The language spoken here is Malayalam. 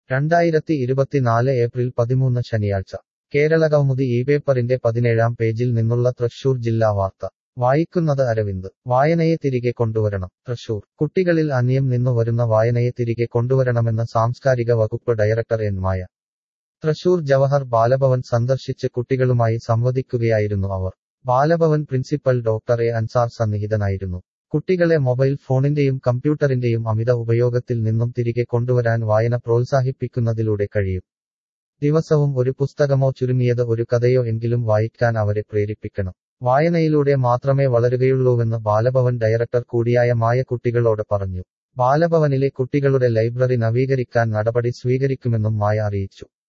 രണ്ടായിരത്തി ഇരുപത്തിനാല് ഏപ്രിൽ പതിമൂന്ന് ശനിയാഴ്ച കേരള കൗമുദി ഈ പേപ്പറിന്റെ പതിനേഴാം പേജിൽ നിന്നുള്ള തൃശൂർ ജില്ലാ വാർത്ത വായിക്കുന്നത് അരവിന്ദ് വായനയെ തിരികെ കൊണ്ടുവരണം തൃശൂർ കുട്ടികളിൽ അന്യം നിന്നു വരുന്ന വായനയെ തിരികെ കൊണ്ടുവരണമെന്ന് സാംസ്കാരിക വകുപ്പ് ഡയറക്ടർ എൻ മായ തൃശൂർ ജവഹർ ബാലഭവൻ സന്ദർശിച്ച് കുട്ടികളുമായി സംവദിക്കുകയായിരുന്നു അവർ Balabhavan principal doctor A Ansar സന്നിഹിതനായിരുന്നു കുട്ടികളെ മൊബൈൽ ഫോണിന്റെയും കമ്പ്യൂട്ടറിന്റെയും അമിത ഉപയോഗത്തിൽ നിന്നും തിരികെ കൊണ്ടുവരാൻ വായന പ്രോത്സാഹിപ്പിക്കുന്നതിലൂടെ കഴിയും ദിവസവും ഒരു പുസ്തകമോ ചുരുങ്ങിയത് ഒരു കഥയോ എങ്കിലും വായിക്കാൻ അവരെ പ്രേരിപ്പിക്കണം വായനയിലൂടെ മാത്രമേ വളരുകയുള്ളൂവെന്ന് ബാലഭവൻ ഡയറക്ടർ കൂടിയായ മായ കുട്ടികളോട് പറഞ്ഞു ബാലഭവനിലെ കുട്ടികളുടെ ലൈബ്രറി നവീകരിക്കാൻ നടപടി സ്വീകരിക്കുമെന്നും മായ അറിയിച്ചു